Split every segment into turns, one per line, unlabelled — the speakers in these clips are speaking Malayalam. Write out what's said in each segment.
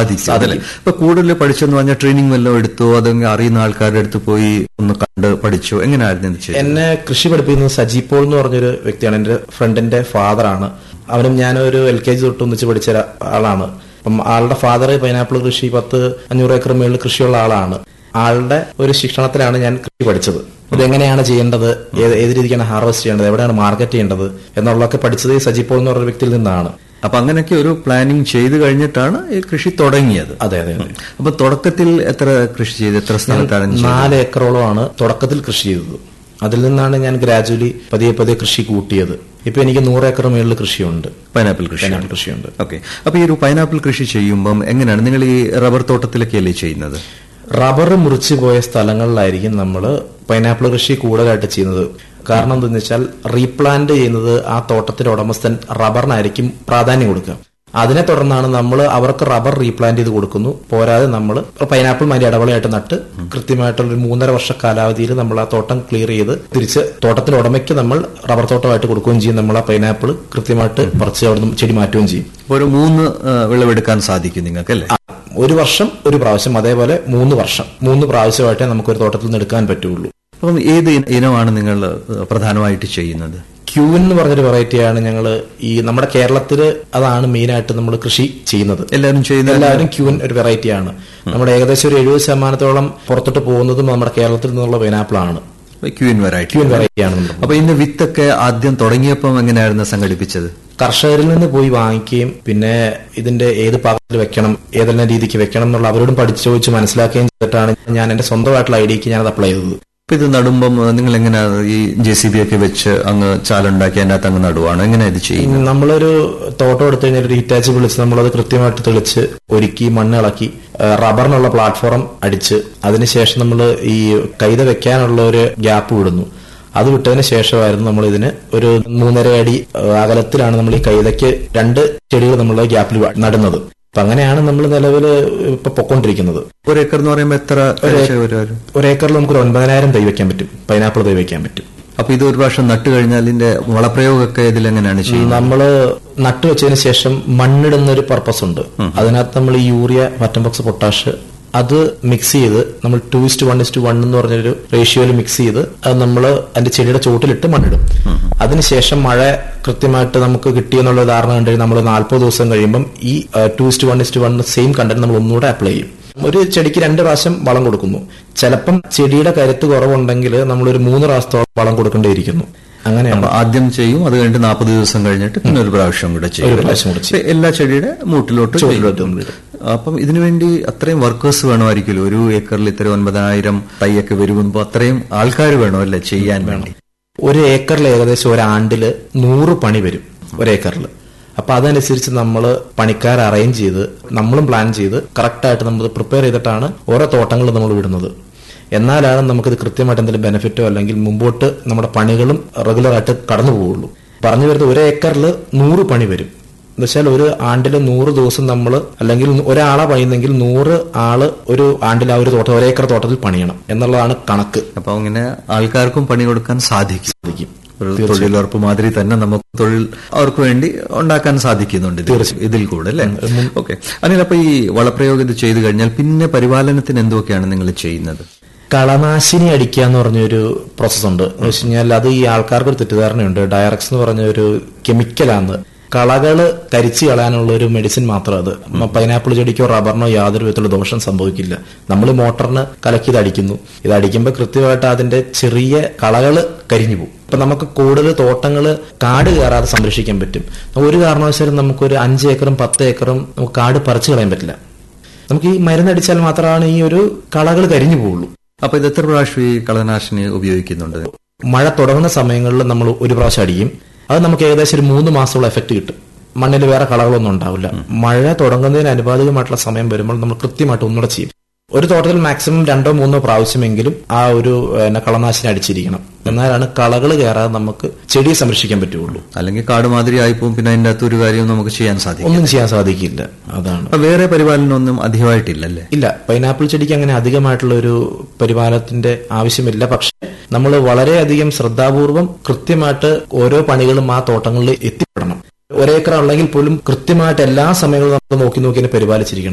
സാധിക്കും അതല്ലേ ഇപ്പൊ കൂടുതൽ പഠിച്ചെന്ന് പറഞ്ഞാൽ ട്രെയിനിങ് വല്ലതും എടുത്തോ അതെങ്കിൽ അറിയുന്ന ആൾക്കാരുടെ അടുത്ത് പോയി ഒന്ന് കണ്ട് പഠിച്ചോ എങ്ങനെയായിരുന്നു ഇത് ചെയ്തത്
എന്നെ കൃഷി പഠിപ്പിക്കുന്നത് സജി പോൾ എന്ന് പറഞ്ഞൊരു വ്യക്തിയാണ് എന്റെ ഫ്രണ്ടിന്റെ ഫാദറാണ് അവനും ഞാനൊരു എൽ കെ ജി തൊട്ട് ഒന്നിച്ച് പഠിച്ച ഒരാ- ആളാണ് അപ്പം ആളുടെ ഫാദർ പൈനാപ്പിൾ കൃഷി പത്ത് അഞ്ഞൂറ് ഏക്കർ മേളിൽ കൃഷിയുള്ള ആളാണ് ആളുടെ ഒരു ശിക്ഷണത്തിലാണ് ഞാൻ കൃഷി പഠിച്ചത് ഇതെങ്ങനെയാണ് ചെയ്യേണ്ടത് ഏത് ഏത് രീതിക്കാണ് ഹാർവെസ്റ്റ് ചെയ്യേണ്ടത് എവിടെയാണ് മാർക്കറ്റ് ചെയ്യേണ്ടത് എന്നുള്ളതൊക്കെ പഠിച്ചത് ഈ സജി പോൾ എന്ന് പറഞ്ഞ വ്യക്തിയിൽ നിന്നാണ്
അപ്പൊ അങ്ങനെയൊക്കെ ഒരു പ്ലാനിങ് ചെയ്ത് കഴിഞ്ഞിട്ടാണ് ഈ കൃഷി തുടങ്ങിയത്
അതെ അതെ അതെ
അപ്പൊ തുടക്കത്തിൽ എത്ര കൃഷി ചെയ്ത് എത്ര സ്ഥലത്താണ് ചെയ്തത്?
നാല് ഏക്കറോളമാണ് തുടക്കത്തിൽ കൃഷി ചെയ്തത് അതിൽ നിന്നാണ് ഞാൻ ഗ്രാജുവലി പതിയെ പതിയെ കൃഷി കൂട്ടിയത് ഇപ്പൊ എനിക്ക് നൂറ് ഏക്കർ മേളിൽ കൃഷിയുണ്ട്
പൈനാപ്പിൾ കൃഷി
പൈനാപ്പിൾ കൃഷിയുണ്ട്
ഓക്കെ അപ്പൊ ഈ ഒരു പൈനാപ്പിൾ കൃഷി ചെയ്യുമ്പം എങ്ങനെയാണ് നിങ്ങൾ ഈ റബ്ബർ തോട്ടത്തിലൊക്കെയല്ലേ ചെയ്യുന്നത്
റബ്ബർ മുറിച്ചു പോയ സ്ഥലങ്ങളിലായിരിക്കും നമ്മൾ പൈനാപ്പിൾ കൃഷി കൂടുതലായിട്ട് ചെയ്യുന്നത് കാരണം എന്താണെന്ന് വെച്ചാൽ റീപ്ലാന്റ് ചെയ്യുന്നത് ആ തോട്ടത്തിന്റെ ഉടമസ്ഥൻ റബ്ബറിനായിരിക്കും പ്രാധാന്യം കൊടുക്കുക അതിനെ തുടർന്നാണ് നമ്മൾ അവർക്ക് റബ്ബർ റീപ്ലാന്റ് ചെയ്ത് കൊടുക്കുന്നു പോരാതെ നമ്മൾ പൈനാപ്പിൾ മരി ഇടവേളയായിട്ട് നട്ട് കൃത്യമായിട്ടുള്ള ഒരു മൂന്നര വർഷ കാലാവധിയിൽ നമ്മൾ ആ തോട്ടം ക്ലിയർ ചെയ്ത് തിരിച്ച് തോട്ടത്തിന്റെ ഉടമയ്ക്ക് നമ്മൾ റബ്ബർ തോട്ടമായിട്ട് കൊടുക്കുകയും ചെയ്യും നമ്മൾ ആ പൈനാപ്പിൾ കൃത്യമായിട്ട് പറിച്ച് അവിടെ നിന്ന് ചെടി മാറ്റുകയും ചെയ്യും
അപ്പൊ ഒരു മൂന്ന് ആ, വിളവെടുക്കാൻ സാധിക്കും നിങ്ങൾക്ക് അല്ലേ
ആ, ഒരു വർഷം ഒരു പ്രാവശ്യം അതേപോലെ മൂന്ന് വർഷം മൂന്ന് പ്രാവശ്യമായിട്ടേ നമുക്ക് ഒരു തോട്ടത്തിൽ നിന്ന് എടുക്കാൻ പറ്റുള്ളൂ
അപ്പം ഏത് ഇന- ഇനമാണ് നിങ്ങൾ ആ, പ്രധാനമായിട്ട് ചെയ്യുന്നത്
ക്യൂൻ എന്ന് പറഞ്ഞൊരു വെറൈറ്റിയാണ് ഞങ്ങൾ ഈ നമ്മുടെ കേരളത്തിൽ അതാണ് മെയിനായിട്ട് നമ്മൾ കൃഷി ചെയ്യുന്നത്
എല്ലാവരും ചെയ്യുന്ന
എല്ലാവരും ക്യൂൻ ഒരു വെറൈറ്റിയാണ് നമ്മുടെ ഏകദേശം ഒരു എഴുപത് ശതമാനത്തോളം പുറത്തോട്ട് പോകുന്നതും നമ്മുടെ കേരളത്തിൽ നിന്നുള്ള പൈനാപ്പിൾ ആണ്
ക്യൂൻ വെറൈറ്റി
ക്യൂൻ വെറൈറ്റിയാണ് നമ്മൾ
അപ്പൊ ഇന്ന് വിത്തൊക്കെ ആദ്യം തുടങ്ങിയപ്പം എങ്ങനെയായിരുന്നു സംഘടിപ്പിച്ചത്
കർഷകരിൽ നിന്ന് പോയി വാങ്ങിക്കുകയും പിന്നെ ഇതിന്റെ ഏത് പാകത്തിൽ വെക്കണം ഏതെല്ലാം രീതിക്ക് വെക്കണം എന്നുള്ള അവരോടും പഠിച്ചു ചോദിച്ച് മനസ്സിലാക്കുകയും ചെയ്തിട്ടാണ് ഞാൻ എന്റെ സ്വന്തമായിട്ടുള്ള ഐഡിയക്ക് ഞാനത് അപ്ലൈ ചെയ്തത്
അപ്പൊ ഇത് നടുമ്പം ആ, നിങ്ങൾ എങ്ങനെയാ ഈ ജെ സി ബി ഒക്കെ വെച്ച് അങ്ങ് ചാലുണ്ടാക്കി അതിനകത്ത് അങ്ങ് നടുവാണ് എങ്ങനെയാ ഇത് ചെയ്യുന്നത്
നമ്മളൊരു തോട്ടം എടുത്തു കഴിഞ്ഞാൽ ഒരു ഹിറ്റാച്ച് വിളിച്ച് നമ്മളത് കൃത്യമായിട്ട് തെളിച്ച് ഒരുക്കി മണ്ണ് ഇളക്കി ആ, റബ്ബറിനുള്ള പ്ലാറ്റ്ഫോം അടിച്ച് അതിനുശേഷം നമ്മൾ ഈ കൈത വെക്കാനുള്ള ഒരു ഗ്യാപ്പ് വിടുന്നു അത് വിട്ടതിന് ശേഷമായിരുന്നു നമ്മൾ ഇതിന് ഒരു മൂന്നര അടി ആ, അകലത്തിലാണ് നമ്മൾ ഈ കൈതയ്ക്ക് രണ്ട് ചെടികൾ നമ്മൾ ഗ്യാപ്പിൽ നടുന്നത് അപ്പൊ അങ്ങനെയാണ് നമ്മൾ നിലവിൽ ഇപ്പൊ പൊക്കോണ്ടിരിക്കുന്നത്
ഒരു ഏക്കർ എന്ന് പറയുമ്പോൾ എത്ര ഏക്കർ വരും
ഒരു ഏക്കറിൽ നമുക്ക് ഒരു ഒൻപതിനായിരം തൈ വെക്കാൻ പറ്റും പൈനാപ്പിൾ തൈ വെക്കാൻ പറ്റും
അപ്പൊ ഇത് ഒരു പ്രാവശ്യം നട്ട് കഴിഞ്ഞാൽ ഇതിന്റെ വളപ്രയോഗമൊക്കെ ഇതിൽ എങ്ങനെയാണ് ചെയ്യുന്നത്
നമ്മള് നട്ടു വെച്ചതിന് ശേഷം മണ്ണിടുന്ന ഒരു പർപ്പസ് ഉണ്ട് അതിനകത്ത് നമ്മൾ ഈ യൂറിയ വറ്റംബോക്സ് പൊട്ടാഷ് അത് മിക്സ് ചെയ്ത് നമ്മൾ two is to one is to one എന്ന് പറഞ്ഞൊരു റേഷ്യോയിൽ മിക്സ് ചെയ്ത് അത് നമ്മൾ അതിന്റെ ചെടിയുടെ ചോട്ടിലിട്ട് മണ്ണിടും അതിനുശേഷം മഴ കൃത്യമായിട്ട് നമുക്ക് കിട്ടിയെന്നുള്ള ധാരണ കണ്ടു നമ്മൾ നാൽപ്പത് ദിവസം കഴിയുമ്പം ഈ two is to one is to one same content നമ്മൾ ഒന്നുകൂടെ അപ്ലൈ ചെയ്യും ഒരു ചെടിക്ക് രണ്ട് പ്രാവശ്യം വളം കൊടുക്കുന്നു ചിലപ്പം ചെടിയുടെ കരുത്ത് കുറവുണ്ടെങ്കിൽ നമ്മളൊരു മൂന്ന് പ്രാവശ്യത്തോളം വളം കൊടുക്കേണ്ടിയിരിക്കുന്നു അങ്ങനെയാണ്
അപ്പൊ ആദ്യം ചെയ്യും അത് കഴിഞ്ഞിട്ട് നാൽപ്പത് ദിവസം കഴിഞ്ഞിട്ട് പിന്നെ ഒരു പ്രാവശ്യം കൂടെ ചെയ്യും
ഒരു പ്രാവശ്യം കൂടെ
അപ്പൊ എല്ലാ ചെടിയുടെ മൂട്ടിലോട്ട്
ചോട്ടിലോട്ട്
ചെയ്യും.
നമ്മളിടും.
അപ്പം ഇതിനുവേണ്ടി അത്രയും വർക്കേഴ്സ് വേണമായിരിക്കുമല്ലോ ഒരു ഏക്കറിൽ ഇത്ര ഒൻപതിനായിരം തൈയൊക്കെ വരുമ്പോൾ അത്രയും ആൾക്കാർ വേണോ അല്ലേ ചെയ്യാൻ വേണ്ടി
ഒരു ഏക്കറിൽ ഏകദേശം ഒരാണ്ടില് നൂറ് പണി വരും ഒരേക്കറിൽ അപ്പൊ അതനുസരിച്ച് നമ്മൾ പണിക്കാർ അറേഞ്ച് ചെയ്ത് നമ്മളും പ്ലാൻ ചെയ്ത് കറക്റ്റായിട്ട് നമ്മൾ പ്രിപ്പയർ ചെയ്തിട്ടാണ് ഓരോ തോട്ടങ്ങൾ നമ്മൾ വിടുന്നത് എന്നാലാണ് നമുക്കിത് കൃത്യമായിട്ട് എന്തെങ്കിലും ബെനിഫിറ്റോ അല്ലെങ്കിൽ മുമ്പോട്ട് നമ്മുടെ പണികളും റെഗുലർ ആയിട്ട് കടന്നു പോവുള്ളൂ പറഞ്ഞു വരുന്നത് ഒരു ഏക്കറിൽ നൂറ് പണി വരും എന്നുവെച്ചാൽ ഒരു ആണ്ടിൽ നൂറ് ദിവസം നമ്മൾ അല്ലെങ്കിൽ ഒരാളെ പണിയുന്നെങ്കിൽ നൂറ് ആള് ഒരു ആണ്ടിൽ ആ ഒരു തോട്ടം ഒരേക്കർ തോട്ടത്തിൽ പണിയണം എന്നുള്ളതാണ് കണക്ക്
അപ്പൊ അങ്ങനെ ആൾക്കാർക്കും പണി കൊടുക്കാൻ സാധിക്കും
സാധിക്കും
ഒരു തൊഴിലുറപ്പ് മാതിരി തന്നെ നമുക്ക് തൊഴിൽ അവർക്ക് വേണ്ടി ഉണ്ടാക്കാൻ സാധിക്കുന്നുണ്ട് ഇതിൽ. ഇതിൽ കൂടെ അല്ലേ ഓക്കെ അനിൽ അപ്പൊ ഈ വളപ്രയോഗം ഇത് ചെയ്തു കഴിഞ്ഞാൽ പിന്നെ പരിപാലനത്തിന് എന്തൊക്കെയാണ് നിങ്ങൾ ചെയ്യുന്നത്
കളനാശിനി അടിക്കുക എന്ന് പറഞ്ഞൊരു പ്രോസസ് ഉണ്ട് എന്ന് വെച്ച് കഴിഞ്ഞാൽ അത് ഈ ആൾക്കാർക്ക് ഒരു തെറ്റിദ്ധാരണയുണ്ട് ഡയറക്സ് എന്ന് പറഞ്ഞ ഒരു കെമിക്കലാണ് കളകള് കരിച്ചു കളയാനുള്ള ഒരു മെഡിസിൻ മാത്രം അത് പൈനാപ്പിൾ ചെടിക്കോ റബ്ബറിനോ യാതൊരു വിധത്തിലുള്ള ദോഷം സംഭവിക്കില്ല നമ്മൾ മോട്ടറിന് കലക്കി ഇത് അടിക്കുന്നു ഇത് അടിക്കുമ്പോൾ കൃത്യമായിട്ട് അതിന്റെ ചെറിയ കളകള് കരിഞ്ഞു പോകും അപ്പൊ നമുക്ക് കൂടുതൽ തോട്ടങ്ങള് കാട് കയറാതെ സംരക്ഷിക്കാൻ പറ്റും ഒരു കാരണവശാലും നമുക്കൊരു അഞ്ച് ഏക്കറും പത്ത് ഏക്കറും നമുക്ക് കാട് പറിച്ചു കളയാൻ പറ്റില്ല നമുക്ക് ഈ മരുന്നടിച്ചാൽ മാത്രമാണ് ഈ ഒരു കളകൾ കരിഞ്ഞു പോവുള്ളൂ
അപ്പൊ ഇത് എത്ര പ്രാവശ്യം ഈ കളനാശിനി ഉപയോഗിക്കുന്നുണ്ട്
മഴ തുടങ്ങുന്ന സമയങ്ങളിൽ നമ്മൾ ഒരു പ്രാവശ്യം അടിക്കും അത് നമുക്ക് ഏകദേശം ഒരു മൂന്ന് മാസമുള്ള എഫക്ട് കിട്ടും മണ്ണിൽ വേറെ കളകളൊന്നും ഉണ്ടാവില്ല മഴ തുടങ്ങുന്നതിന് അനുപാതികമായിട്ടുള്ള സമയം വരുമ്പോൾ നമ്മൾ കൃത്യമായിട്ട് ഒന്നുകൂടെ ചെയ്യും ഒരു തോട്ടത്തിൽ മാക്സിമം രണ്ടോ മൂന്നോ പ്രാവശ്യമെങ്കിലും ആ ഒരു പിന്നെ, കളനാശിനി അടിച്ചിരിക്കണം എന്നാലാണ് കളകൾ കയറാതെ നമുക്ക് ചെടിയെ സംരക്ഷിക്കാൻ പറ്റുള്ളൂ
അല്ലെങ്കിൽ കാട് മാതിരി ആയിപ്പോവും പിന്നെ അതിന്റെ അകത്ത് ഒരു കാര്യവും നമുക്ക് ചെയ്യാൻ സാധിക്കും
ഒന്നും ചെയ്യാൻ സാധിക്കില്ല അതാണ്
അപ്പൊ വേറെ പരിപാലനം ഒന്നും അധികമായിട്ടില്ലല്ലേ
ഇല്ല പൈനാപ്പിൾ ചെടിക്ക് അങ്ങനെ അധികമായിട്ടുള്ള ഒരു പരിപാലനത്തിന്റെ ആവശ്യമില്ല പക്ഷെ നമ്മൾ വളരെയധികം ശ്രദ്ധാപൂർവം കൃത്യമായിട്ട് ഓരോ പണികളും ആ തോട്ടങ്ങളിൽ എത്തിപ്പെടണം ഒരേക്കർ ഉണ്ടെങ്കിൽ പോലും കൃത്യമായിട്ട് എല്ലാ സമയങ്ങളും നമ്മൾ നോക്കി നോക്കി അതിനെ പരിപാലിച്ചിരിക്കണം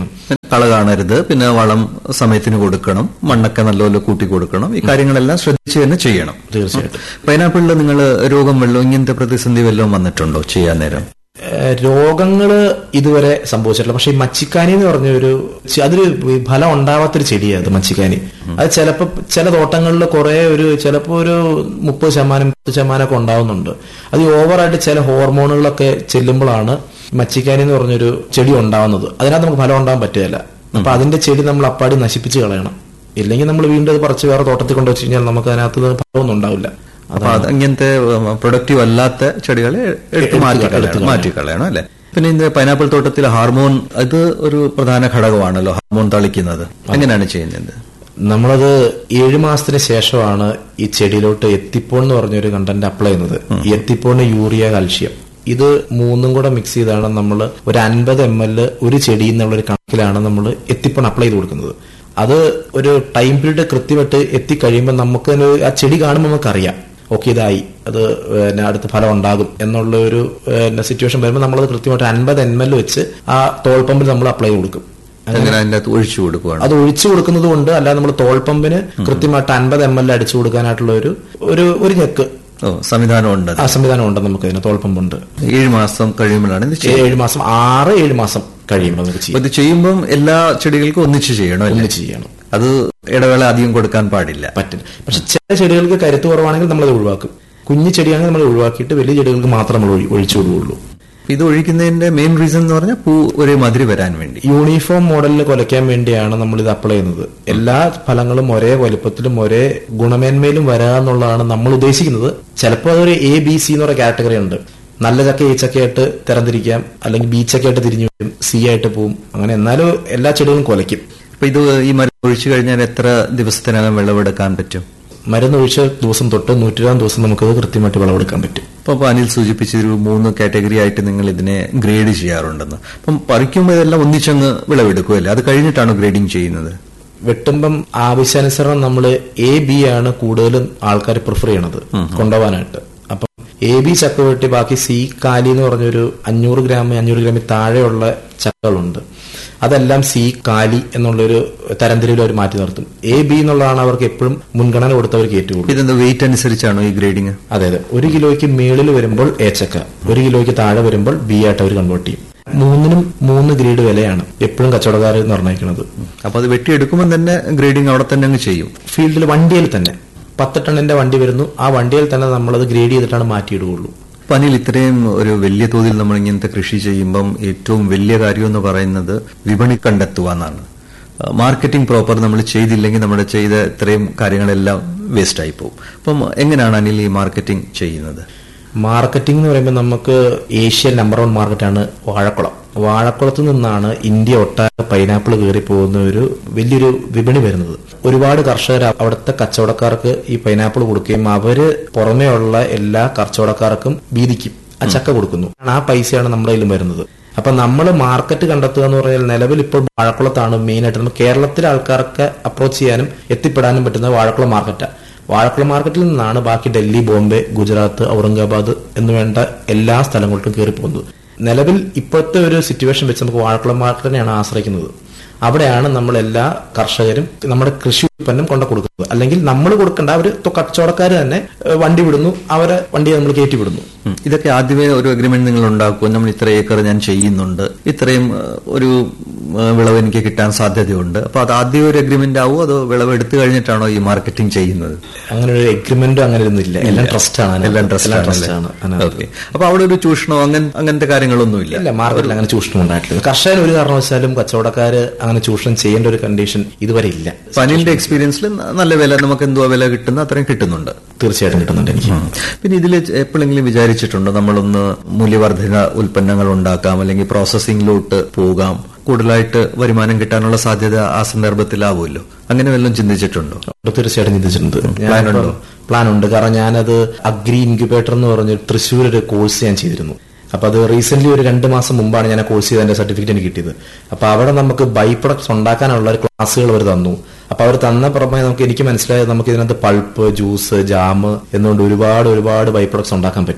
കള കാണരുത് പിന്നെ വളം സമയത്തിന് കൊടുക്കണം മണ്ണൊക്കെ നല്ലപോലെ കൂട്ടി കൊടുക്കണം ഈ കാര്യങ്ങളെല്ലാം ശ്രദ്ധിച്ച് തന്നെ ചെയ്യണം
തീർച്ചയായിട്ടും
പൈനാപ്പിളിൽ നിങ്ങൾ രോഗം വെള്ളം ഇങ്ങനത്തെ പ്രതിസന്ധി വല്ലതും വന്നിട്ടുണ്ടോ ചെയ്യാൻ നേരം
ഏഹ് രോഗങ്ങള് ഇതുവരെ സംഭവിച്ചിട്ടില്ല പക്ഷെ ഈ മച്ചിക്കാനി എന്ന് പറഞ്ഞ ഒരു ചെ- അതൊരു ഫലം ഉണ്ടാവാത്തൊരു ചെടിയാണ് അത് മച്ചിക്കാനി അത് ചിലപ്പോ ചില തോട്ടങ്ങളിൽ കുറെ ഒരു ചിലപ്പോ ഒരു മുപ്പത് ശതമാനം പത്ത് ശതമാനം ഒക്കെ ഉണ്ടാവുന്നുണ്ട് അത് ഈ ഓവറായിട്ട് ചില ഹോർമോണുകളൊക്കെ ചെല്ലുമ്പോഴാണ് മച്ചിക്കാനി എന്ന് പറഞ്ഞൊരു ചെടി ഉണ്ടാവുന്നത് അതിനകത്ത് നമുക്ക് ഫലം ഉണ്ടാവാൻ പറ്റുകയില്ല അപ്പൊ അതിന്റെ ചെടി നമ്മൾ അപ്പാടി നശിപ്പിച്ച് കളയണം ഇല്ലെങ്കിൽ നമ്മൾ വീണ്ടും അത് പറിച്ച് വേറെ തോട്ടത്തിൽ കൊണ്ടുവച്ച് കഴിഞ്ഞാൽ നമുക്ക് അതിനകത്ത് ഫലമൊന്നും ഉണ്ടാവില്ല
അപ്പൊ അത് ഇങ്ങനത്തെ പ്രൊഡക്റ്റീവ് അല്ലാത്ത ചെടികളെ എടുത്ത് മാറ്റി കളയണം മാറ്റി കളയണം അല്ലെ പിന്നെ ഇതിന്റെ പൈനാപ്പിൾ തോട്ടത്തിൽ ഹാർമോൺ ഇത് ഒരു പ്രധാന ഘടകമാണല്ലോ ഹാർമോൺ തളിക്കുന്നത് എങ്ങനെയാണ് ചെയ്യുന്നത്
നമ്മളത് ഏഴു മാസത്തിന് ശേഷമാണ് ഈ ചെടിയിലോട്ട് എത്തിപ്പോൺ എന്ന് പറഞ്ഞൊരു കണ്ടന്റ് അപ്ലൈ ചെയ്യുന്നത് ഈ എത്തിപ്പോണ് യൂറിയ കാൽഷ്യം ഇത് മൂന്നും കൂടെ മിക്സ് ചെയ്താണ് നമ്മൾ ഒരു അൻപത് എം എൽ ഒരു ചെടി എന്നുള്ള ഒരു കണക്കിലാണ് നമ്മൾ എത്തിപ്പോൺ അപ്ലൈ ചെയ്ത് കൊടുക്കുന്നത് അത് ഒരു ടൈം പീരീഡ് കൃത്യമായിട്ട് എത്തിക്കഴിയുമ്പോൾ നമുക്ക് ഒരു ആ ചെടി കാണുമ്പോൾ നമുക്കറിയാം ഓക്കെ ഇതായി അത് പിന്നെ അടുത്ത ഫലം ഉണ്ടാകും എന്നുള്ള ഒരു സിറ്റുവേഷൻ വരുമ്പോൾ നമ്മളത് കൃത്യമായിട്ട് അൻപത് എം എൽ വെച്ച് ആ തോൾ പമ്പിൽ നമ്മൾ അപ്ലൈ ചെയ്ത് കൊടുക്കും
എങ്ങനെ അതിന്റെ അകത്ത് ഒഴിച്ചു കൊടുക്കുകയാണ്
അത് ഒഴിച്ചു കൊടുക്കുന്നത് കൊണ്ട് അല്ലാതെ നമ്മൾ തോൾ പമ്പിന് കൃത്യമായിട്ട് അൻപത് എം എൽ അടിച്ചു കൊടുക്കാനായിട്ടുള്ള ഒരു ഒരു ഒരു ഞെക്ക്
ഓ സംവിധാനം ഉണ്ട്
ആ സംവിധാനം ഉണ്ട് നമുക്ക് ഇതിന് തോൾ പമ്പുണ്ട്
ഏഴ് മാസം കഴിയുമ്പോഴാണ് ഇത് ചെയ്യുന്നത്
ഏഴ് മാസം ആറ് ഏഴ് മാസം കഴിയുമ്പോൾ നമുക്ക്
അപ്പൊ
ചെയ്യാം
ഇത് ചെയ്യുമ്പം എല്ലാ ചെടികൾക്കും ഒന്നിച്ച് ചെയ്യണം അല്ലേ
ഒന്നിച്ച് ചെയ്യണം
അത് ഇടവേള അധികം കൊടുക്കാൻ പാടില്ല
പറ്റില്ല പക്ഷെ ചില ചെടികൾക്ക് കരുത്ത് കുറവാണെങ്കിൽ നമ്മളത് ഒഴിവാക്കും കുഞ്ഞു ചെടിയാണെങ്കിൽ നമ്മൾ ഒഴിവാക്കിയിട്ട് വലിയ ചെടികൾക്ക് മാത്രം നമ്മൾ ഒഴി- ഒഴിച്ചു കൊടുക്കുള്ളൂ
ഇത് ഒഴിക്കുന്നതിന്റെ മെയിൻ റീസൺ എന്ന് പറഞ്ഞാൽ പൂ ഒരേ മാതിരി വരാൻ വേണ്ടി
യൂണിഫോം മോഡലിൽ കൊലയ്ക്കാൻ വേണ്ടിയാണ് നമ്മൾ ഇത് അപ്ലൈ ചെയ്യുന്നത് എല്ലാ ഫലങ്ങളും ഒരേ വലുപ്പത്തിലും ഒരേ ഗുണമേന്മയിലും വരാ എന്നുള്ളതാണ് നമ്മൾ ഉദ്ദേശിക്കുന്നത് ചിലപ്പോൾ അതൊരു എ ബി സി എന്ന് പറയുന്ന കാറ്റഗറി ഉണ്ട് നല്ല ചക്ക ഈ ചക്കയായിട്ട് തരംതിരിക്കാം അല്ലെങ്കിൽ ബി ചക്കയായിട്ട് തിരിഞ്ഞു വരും സി ആയിട്ട് പോവും അങ്ങനെ എന്നാലും എല്ലാ ചെടികളും കൊലയ്ക്കും
അപ്പൊ ഇത് ഈ മരുന്ന് ഒഴിച്ചു കഴിഞ്ഞാൽ എത്ര ദിവസത്തിനകം വിളവെടുക്കാൻ പറ്റും
മരുന്ന് ഒഴിച്ച ദിവസം തൊട്ട് നൂറ്റിരുപതാം ദിവസം നമുക്കത് കൃത്യമായിട്ട് വിളവെടുക്കാൻ പറ്റും
അപ്പൊ ഇപ്പൊ അനിൽ സൂചിപ്പിച്ച ഒരു മൂന്ന് കാറ്റഗറി ആയിട്ട് നിങ്ങൾ ഇതിനെ ഗ്രേഡ് ചെയ്യാറുണ്ടെന്ന് അപ്പം പറിക്കുമ്പോൾ ഇതെല്ലാം ഒന്നിച്ചങ്ങ് വിളവെടുക്കുമല്ലേ അത് കഴിഞ്ഞിട്ടാണ് ഗ്രേഡിംഗ് ചെയ്യുന്നത്
വെട്ടുമ്പം ആവശ്യാനുസരണം നമ്മൾ എ ബി ആണ് കൂടുതലും ആൾക്കാർ പ്രിഫർ ചെയ്യണത് കൊണ്ടുപോകാനായിട്ട് അപ്പം എ ബി ചക്ക വെട്ടി ബാക്കി സി കാലി എന്ന് പറഞ്ഞൊരു അഞ്ഞൂറ് ഗ്രാം അഞ്ഞൂറ് ഗ്രാമിൽ താഴെയുള്ള ചക്കകളുണ്ട് അതെല്ലാം സി കാലി എന്നുള്ളൊരു തരംതിരിയിൽ അവർ മാറ്റി നിർത്തും എ ബി എന്നുള്ളതാണ് അവർക്ക് എപ്പോഴും മുൻഗണന കൊടുത്തവർക്ക് ഏറ്റുകൂടും
ഇതെന്താ വെയിറ്റ് അനുസരിച്ചാണോ ഈ ഗ്രേഡിംഗ്
അതെ അതെ ഒരു കിലോയ്ക്ക് മേളിൽ വരുമ്പോൾ എ ചക്ക ഒരു കിലോയ്ക്ക് താഴെ വരുമ്പോൾ ബി ആയിട്ട് അവർ കൺവേർട്ട് ചെയ്യും മൂന്നിനും മൂന്ന് ഗ്രേഡ് വിലയാണ് എപ്പോഴും കച്ചവടക്കാർ നിർണ്ണയിക്കുന്നത്
അപ്പൊ അത് വെട്ടിയെടുക്കുമ്പോൾ തന്നെ ഗ്രേഡിംഗ് അവിടെ തന്നെ അങ്ങ് ചെയ്യും
ഫീൽഡിൽ വണ്ടിയിൽ തന്നെ പത്ത് ടണ്ണിന്റെ വണ്ടി വരുന്നു ആ വണ്ടിയിൽ തന്നെ നമ്മളത് ഗ്രേഡ് ചെയ്തിട്ടാണ് മാറ്റിയിടുകയുള്ളൂ
അപ്പൊ അനിൽ ഇത്രയും ഒരു വലിയ തോതിൽ നമ്മൾ ഇങ്ങനത്തെ കൃഷി ചെയ്യുമ്പം ഏറ്റവും വലിയ കാര്യം എന്ന് പറയുന്നത് വിപണി കണ്ടെത്തുക എന്നാണ് മാർക്കറ്റിംഗ് പ്രോപ്പർ നമ്മൾ ചെയ്തില്ലെങ്കിൽ നമ്മുടെ ചെയ്ത ഇത്രയും കാര്യങ്ങളെല്ലാം വേസ്റ്റ് ആയി പോകും അപ്പം എങ്ങനെയാണ് അനിൽ ഈ മാർക്കറ്റിംഗ് ചെയ്യുന്നത്
മാർക്കറ്റിംഗ് എന്ന് പറയുമ്പോൾ നമുക്ക് ഏഷ്യൻ നമ്പർ വൺ മാർക്കറ്റാണ് വാഴക്കുളം വാഴക്കുളത്ത് നിന്നാണ് ഇന്ത്യ ഒട്ടാകെ പൈനാപ്പിൾ കയറി പോകുന്ന ഒരു വലിയൊരു വിപണി വരുന്നത് ഒരുപാട് കർഷകർ അവിടുത്തെ കച്ചവടക്കാർക്ക് ഈ പൈനാപ്പിൾ കൊടുക്കുകയും അവര് പുറമേ ഉള്ള എല്ലാ കച്ചവടക്കാർക്കും വീതിക്കും ആ ചക്ക കൊടുക്കുന്നു ആ പൈസയാണ് നമ്മുടെ കയ്യിലും വരുന്നത് അപ്പൊ നമ്മൾ മാർക്കറ്റ് കണ്ടെത്തുക എന്ന് പറഞ്ഞാൽ നിലവിൽ ഇപ്പോൾ വാഴക്കുളത്താണ് മെയിൻ ആയിട്ട് നമ്മൾ കേരളത്തിലെ ആൾക്കാർക്ക് അപ്രോച്ച് ചെയ്യാനും എത്തിപ്പെടാനും പറ്റുന്ന വാഴക്കുളം മാർക്കറ്റാണ് വാഴക്കുളം മാർക്കറ്റിൽ നിന്നാണ് ബാക്കി ഡൽഹി ബോംബെ ഗുജറാത്ത് ഔറംഗാബാദ് എന്ന് വേണ്ട എല്ലാ സ്ഥലങ്ങളിലും കയറി പോകുന്നത് നിലവിൽ ഇപ്പോഴത്തെ ഒരു സിറ്റുവേഷൻ വെച്ച് നമുക്ക് വാഴക്കുളം മാർക്കറ്റിനെയാണ് ആശ്രയിക്കുന്നത് അവിടെയാണ് നമ്മൾ എല്ലാ കർഷകരും നമ്മുടെ കൃഷി ഉൽപ്പന്നം കൊണ്ട കൊടുക്കുന്നത് അല്ലെങ്കിൽ നമ്മൾ കൊടുക്കേണ്ട അവർ കച്ചവടക്കാർ തന്നെ ഏഹ്, വണ്ടി വിടുന്നു അവരെ വണ്ടി നമ്മൾ കയറ്റി വിടുന്നു
ഉം. ഇതൊക്കെ ആദ്യമേ ഒരു അഗ്രിമെന്റ് നിങ്ങൾ ഉണ്ടാക്കും നമ്മൾ ഇത്ര ഏക്കർ ഞാൻ ചെയ്യുന്നുണ്ട് ഇത്രയും ഏഹ്, ഒരു ഏഹ്, വിളവ് എനിക്ക് കിട്ടാൻ സാധ്യതയുണ്ട് അപ്പൊ അത് ആദ്യം ഒരു അഗ്രിമെന്റ് ആവുമോ അതോ വിളവ് എടുത്തു കഴിഞ്ഞിട്ടാണോ ഈ മാർക്കറ്റിംഗ് ചെയ്യുന്നത്
അങ്ങനെ ഒരു എഗ്രിമെന്റും അങ്ങനെ ഒന്നുമില്ല എല്ലാം ട്രസ്റ്റ് ആണ്
എല്ലാം ട്രസ്റ്റ്
ട്രസ്റ്റ് ആണ് അതിനകത്ത്.
ഓക്കെ അപ്പൊ അവിടെ ഒരു ചൂഷണോ അങ്ങനെ അങ്ങനത്തെ കാര്യങ്ങളൊന്നുമില്ല
ഇല്ല മാർക്കറ്റിൽ അങ്ങനെ ചൂഷണം ഉണ്ടായിട്ടില്ല കർഷകൻ ഒരു കാരണവശാലും കച്ചവടക്കാര് അങ്ങനെ ചൂഷണം ചെയ്യേണ്ട ഒരു കണ്ടീഷൻ ഇതുവരെ ഇല്ല
അപ്പൊ അനിലിന്റെ എക്സ്പീരിയൻസിൽ നല്ല വില നമുക്ക് എന്തോ വില കിട്ടുന്ന അത്രയും കിട്ടുന്നുണ്ട്
തീർച്ചയായിട്ടും കിട്ടുന്നുണ്ട് എനിക്ക്
പിന്നെ ഇതിൽ എപ്പോഴെങ്കിലും വിചാരിച്ചിട്ടുണ്ടോ നമ്മളൊന്ന് മൂല്യവർദ്ധിത ഉൽപ്പന്നങ്ങൾ ഉണ്ടാക്കാം അല്ലെങ്കിൽ പ്രോസസ്സിംഗിലോട്ട് പോകാം കൂടുതലായിട്ട് വരുമാനം കിട്ടാനുള്ള സാധ്യത ആ സന്ദർഭത്തിലാവുമല്ലോ അങ്ങനെ വല്ലതും ചിന്തിച്ചിട്ടുണ്ടോ
അത് തീർച്ചയായിട്ടും ചിന്തിച്ചിട്ടുണ്ട്
Plan ഉണ്ടോ?
പ്ലാൻ ഉണ്ട് കാരണം ഞാനത് അഗ്രി ഇൻക്യുബേറ്റർ എന്ന് പറഞ്ഞ തൃശ്ശൂർ ഒരു കോഴ്സ് ഞാൻ ചെയ്തിരുന്നു അപ്പൊ അത് റീസെന്റ് ഒരു രണ്ട് മാസം മുമ്പാണ് ഞാൻ ആ കോഴ്സ് ചെയ്ത് എന്റെ സർട്ടിഫിക്കറ്റ് എനിക്ക് കിട്ടിയത് അപ്പൊ അവിടെ നമുക്ക് ബൈ പ്രൊഡക്ട്സ് ഉണ്ടാക്കാനുള്ള ഒരു ക്ലാസ്സുകൾ അവർ തന്നു അപ്പൊ അവർ തന്ന പുറമെ നമുക്ക് എനിക്ക് മനസ്സിലായത് നമുക്ക് ഇതിനകത്ത് പൾപ്പ് ജ്യൂസ് ജാം എന്നുകൊണ്ട് ഒരുപാട് ഒരുപാട് ബൈ പ്രൊഡക്ട്സ് ഉണ്ടാക്കാൻ പറ്റും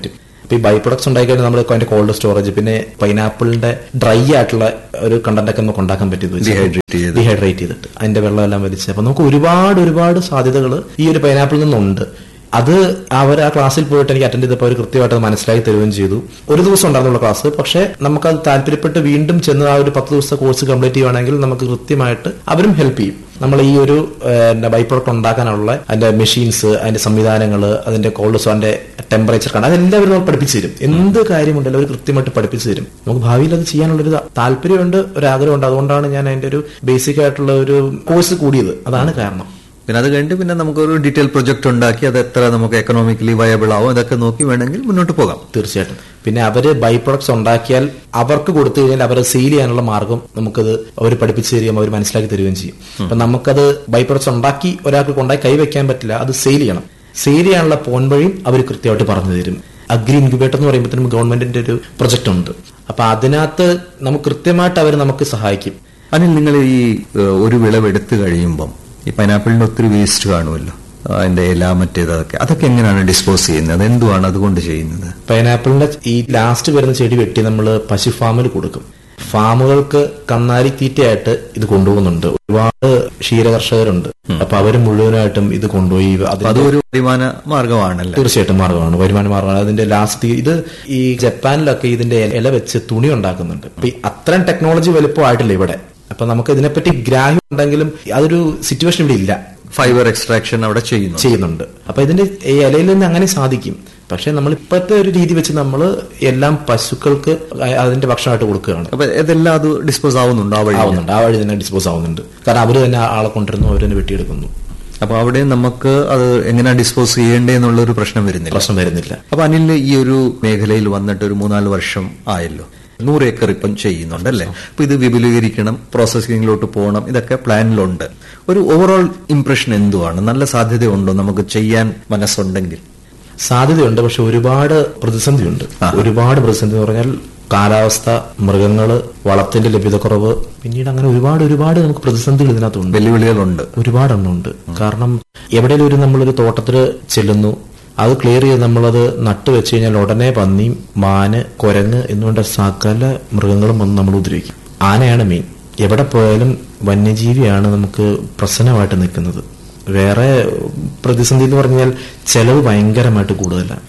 അപ്പൊ ഈ ബൈ പ്രൊഡക്ട്സ് ഉണ്ടായിക്കഴിഞ്ഞാൽ നമ്മൾ അതിന്റെ കോൾഡ് സ്റ്റോറേജ് പിന്നെ പൈനാപ്പിളിന്റെ ഡ്രൈ ആയിട്ടുള്ള ഒരു കണ്ടന്റ് ഒക്കെ നമുക്ക് ഉണ്ടാക്കാൻ പറ്റിയത്
Dehydrate ചെയ്ത്.
ഡീഹൈഡ്രേറ്റ് ചെയ്തിട്ട് അതിന്റെ വെള്ളം എല്ലാം വലിച്ച് അപ്പൊ നമുക്ക് ഒരുപാട് ഒരുപാട് സാധ്യതകൾ ഈ ഒരു പൈനാപ്പിളിൽ നിന്നുണ്ട് അത് അവർ ആ ക്ലാസ്സിൽ പോയിട്ട് എനിക്ക് അറ്റൻഡ് ചെയ്തപ്പോൾ അവർ കൃത്യമായിട്ട് അത് മനസ്സിലാക്കി തരുകയും ചെയ്തു ഒരു ദിവസം ഉണ്ടായിരുന്നുള്ള ക്ലാസ് പക്ഷേ നമുക്കത് താല്പര്യപ്പെട്ട് വീണ്ടും ചെന്ന് ആ ഒരു പത്ത് ദിവസത്തെ കോഴ്സ് കംപ്ലീറ്റ് ചെയ്യുവാണെങ്കിൽ നമുക്ക് കൃത്യമായിട്ട് അവരും ഹെൽപ്പ് ചെയ്യും നമ്മൾ ഈ ഒരു ബൈ പ്രോഡക്റ്റ് ഉണ്ടാക്കാനുള്ള അതിന്റെ മെഷീൻസ് അതിന്റെ സംവിധാനങ്ങൾ അതിന്റെ കോൾഡ് അതിന്റെ ടെമ്പറേച്ചർ കാണാൻ അതെല്ലാവരും നമ്മൾ പഠിപ്പിച്ചു തരും എന്ത് കാര്യമുണ്ടല്ലോ അവർ കൃത്യമായിട്ട് പഠിപ്പിച്ചു തരും നമുക്ക് ഭാവിയിൽ അത് ചെയ്യാനുള്ളൊരു താല്പര്യമുണ്ട് ഒരു ആഗ്രഹമുണ്ട് അതുകൊണ്ടാണ് ഞാൻ അതിന്റെ ഒരു ബേസിക് ആയിട്ടുള്ള ഒരു കോഴ്സ് കൂടിയത് അതാണ് കാരണം
പിന്നെ അത് കഴിഞ്ഞിട്ട് പിന്നെ നമുക്കൊരു ഡീറ്റെയിൽ പ്രൊജക്ട് ഉണ്ടാക്കി അത് എത്ര നമുക്ക് എക്കണോമിക്കലി വയബിൾ ആവും അതൊക്കെ നോക്കി വേണമെങ്കിൽ മുന്നോട്ട് പോകാം
തീർച്ചയായിട്ടും പിന്നെ അവര് ബൈ പ്രൊഡക്ട്സ് ഉണ്ടാക്കിയാൽ അവർക്ക് കൊടുത്തു കഴിഞ്ഞാൽ അവരെ സെയിൽ ചെയ്യാനുള്ള മാർഗം നമുക്കത് അവർ പഠിപ്പിച്ചു തരികയും അവർ മനസ്സിലാക്കി തരികയും ചെയ്യും അപ്പൊ നമുക്കത് ബൈ പ്രൊഡക്ട്സ് ഉണ്ടാക്കി ഒരാൾക്ക് കൊണ്ടായി കൈവയ്ക്കാൻ പറ്റില്ല അത് സെയിൽ ചെയ്യണം സെയിൽ ചെയ്യാനുള്ള പോൺ വഴിയും അവർ കൃത്യമായിട്ട് പറഞ്ഞു തരും അഗ്രി ഇൻക്യുബേറ്റർ എന്ന് പറയുമ്പോഴത്തേനും ഗവൺമെന്റിന്റെ ഒരു പ്രൊജക്ട് ഉണ്ട് അപ്പൊ അതിനകത്ത് നമുക്ക് കൃത്യമായിട്ട് അവർ നമുക്ക് സഹായിക്കും
അനിൽ നിങ്ങൾ ഈ ഏഹ്, ഒരു വിളവ് എടുത്തു കഴിയുമ്പം ഈ പൈനാപ്പിളിന്റെ ഒത്തിരി വേസ്റ്റ് കാണുമല്ലോ അതിന്റെ ഇല മറ്റേത് അതൊക്കെ അതൊക്കെ എങ്ങനെയാണ് ഡിസ്പോസ് ചെയ്യുന്നത് അതെന്തുവാണ് അതുകൊണ്ട് ചെയ്യുന്നത്
പൈനാപ്പിളിന്റെ ഈ ലാസ്റ്റ് വരുന്ന ചെടി വെട്ടി നമ്മൾ പശു ഫാമിൽ കൊടുക്കും ഫാമുകൾക്ക് കന്നാരി തീറ്റയായിട്ട് ഇത് കൊണ്ടുപോകുന്നുണ്ട് ഒരുപാട് ക്ഷീരകർഷകരുണ്ട് അപ്പൊ അവർ മുഴുവനായിട്ടും ഇത് കൊണ്ടുപോയി
അപ്പൊ
അതിന്റെ
അതൊരു വരുമാന മാർഗമാണല്ലോ
തീർച്ചയായിട്ടും മാർഗമാണ് വരുമാന മാർഗമാണ് അതിന്റെ ലാസ്റ്റ് ഇത് ഈ ജപ്പാനിലൊക്കെ ഇതിന്റെ ഇല വെച്ച് തുണി ഉണ്ടാക്കുന്നുണ്ട് അപ്പൊ ഈ അത്രയും ടെക്നോളജി വലുപ്പമായിട്ടില്ല ഇവിടെ അപ്പൊ നമുക്ക് ഇതിനെപ്പറ്റി ഗ്രാഹ്യം ഉണ്ടെങ്കിലും അതൊരു സിറ്റുവേഷൻ ഇവിടെ ഇല്ല
ഫൈബർ എക്സ്ട്രാക്ഷൻ അവിടെ ചെയ്യുന്നു
ചെയ്യുന്നുണ്ട് അപ്പൊ ഇതിന്റെ ഈ ഇലയിൽ നിന്ന് അങ്ങനെ സാധിക്കും പക്ഷെ നമ്മൾ ഇപ്പോഴത്തെ ഒരു രീതി വെച്ച് നമ്മൾ എല്ലാം പശുക്കൾക്ക് അതിന്റെ ഭക്ഷണമായിട്ട് കൊടുക്കുകയാണ്
അപ്പൊ ഇതെല്ലാം അത് ഡിസ്പോസ് ആവുന്നുണ്ടോ ആ വഴി
ആവുന്നുണ്ട് ആ വഴി തന്നെ ഡിസ്പോസ് ആവുന്നുണ്ട് കാരണം അവര് തന്നെ ആളെ കൊണ്ടിരുന്നു അവർ തന്നെ വെട്ടിയെടുക്കുന്നു
അപ്പൊ അവിടെ നമുക്ക് അത് എങ്ങനെ ഡിസ്പോസ് ചെയ്യേണ്ടേ എന്നുള്ള ഒരു പ്രശ്നം വരുന്നില്ല
പ്രശ്നം വരുന്നില്ല
അപ്പൊ അനിൽ ഈ ഒരു മേഖലയിൽ വന്നിട്ട് ഒരു മൂന്നാല് വർഷം ആയല്ലോ നൂറ് ഏക്കർ ഇപ്പം ചെയ്യുന്നുണ്ട് അല്ലേ അപ്പൊ ഇത് വിപുലീകരിക്കണം പ്രോസസ്സിംഗിലോട്ട് പോകണം ഇതൊക്കെ പ്ലാനിലുണ്ട് ഒരു ഓവറോൾ ഇംപ്രഷൻ എന്തുവാണ് നല്ല സാധ്യതയുണ്ടോ നമുക്ക് ചെയ്യാൻ മനസ്സുണ്ടെങ്കിൽ
സാധ്യതയുണ്ട് പക്ഷെ ഒരുപാട് പ്രതിസന്ധിയുണ്ട് ഒരുപാട് പ്രതിസന്ധി എന്ന് പറഞ്ഞാൽ കാലാവസ്ഥ മൃഗങ്ങള് വളത്തിന്റെ ലഭ്യതക്കുറവ് പിന്നീട് അങ്ങനെ ഒരുപാട് ഒരുപാട് നമുക്ക് പ്രതിസന്ധികൾ ഇതിനകത്തുണ്ട്
വെല്ലുവിളികളുണ്ട്
ഒരുപാടെണ്ണമുണ്ട് കാരണം എവിടെയെങ്കിലും ഒരു നമ്മളൊരു തോട്ടത്തിൽ ചെല്ലുന്നു അത് ക്ലിയർ ചെയ്ത് നമ്മളത് നട്ടു വെച്ച് കഴിഞ്ഞാൽ ഉടനെ പന്നി മാന് കുരങ്ങ് എന്നുകൊണ്ട് സകല മൃഗങ്ങളും വന്ന് നമ്മൾ ഉപദ്രവിക്കും ആനയാണ് മെയിൻ എവിടെ പോയാലും വന്യജീവിയാണ് നമുക്ക് പ്രശ്നമായിട്ട് നിൽക്കുന്നത് വേറെ പ്രതിസന്ധി എന്ന് പറഞ്ഞാൽ ചെലവ് ഭയങ്കരമായിട്ട് കൂടുതലാണ്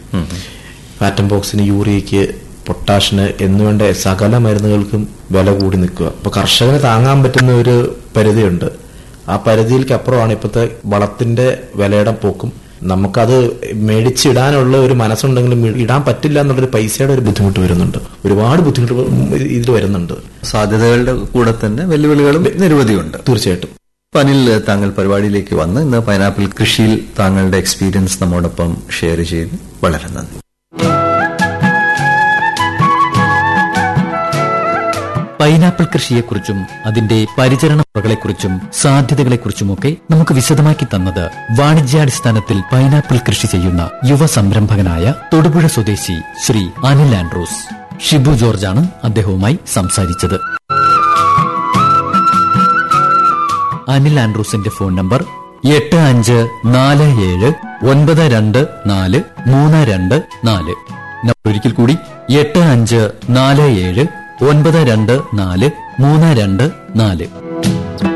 ഫാറ്റം ബോക്സിന് യൂറിയയ്ക്ക് പൊട്ടാഷിന് എന്നുവേണ്ട സകല മരുന്നുകൾക്കും വില കൂടി നിൽക്കുക അപ്പൊ കർഷകന് താങ്ങാൻ പറ്റുന്ന ഒരു പരിധിയുണ്ട് ആ പരിധിയിലേക്ക് അപ്പുറമാണ് ഇപ്പോഴത്തെ വളത്തിന്റെ വിലയുടെ പോക്കും നമുക്കത് മേടിച്ചിടാനുള്ള ഒരു മനസ്സുണ്ടെങ്കിലും ഇടാൻ പറ്റില്ല എന്നുള്ളൊരു പൈസയുടെ ഒരു ബുദ്ധിമുട്ട് വരുന്നുണ്ട് ഒരുപാട് ബുദ്ധിമുട്ട് ഇതിൽ വരുന്നുണ്ട്
സാധ്യതകളുടെ കൂടെ തന്നെ വെല്ലുവിളികളും നിരവധിയുണ്ട്
തീർച്ചയായിട്ടും
അപ്പൊ അനിൽ താങ്കൾ പരിപാടിയിലേക്ക് വന്ന് ഇന്ന് പൈനാപ്പിൾ കൃഷിയിൽ താങ്കളുടെ എക്സ്പീരിയൻസ് നമ്മോടൊപ്പം ഷെയർ ചെയ്ത് വളരെ നന്ദി
പൈനാപ്പിൾ കൃഷിയെക്കുറിച്ചും അതിന്റെ പരിചരണ മുറകളെക്കുറിച്ചും സാധ്യതകളെക്കുറിച്ചുമൊക്കെ നമുക്ക് വിശദമാക്കി തന്നത് വാണിജ്യാടിസ്ഥാനത്തിൽ പൈനാപ്പിൾ കൃഷി ചെയ്യുന്ന യുവ സംരംഭകനായ തൊടുപുഴ സ്വദേശി ശ്രീ അനിൽ ആൻഡ്രൂസ് ഷിബു ജോർജാണ് അദ്ദേഹവുമായി സംസാരിച്ചത് അനിൽ ആൻഡ്രൂസിന്റെ ഫോൺ നമ്പർ എട്ട് അഞ്ച് നാല് ഏഴ് ഒൻപത് രണ്ട് നാല് മൂന്ന് രണ്ട് നാല് നമ്പർ ഒരിക്കൽ കൂടി എട്ട് അഞ്ച് നാല് ഏഴ് ഒൻപത് രണ്ട് നാല് മൂന്ന് രണ്ട് നാല്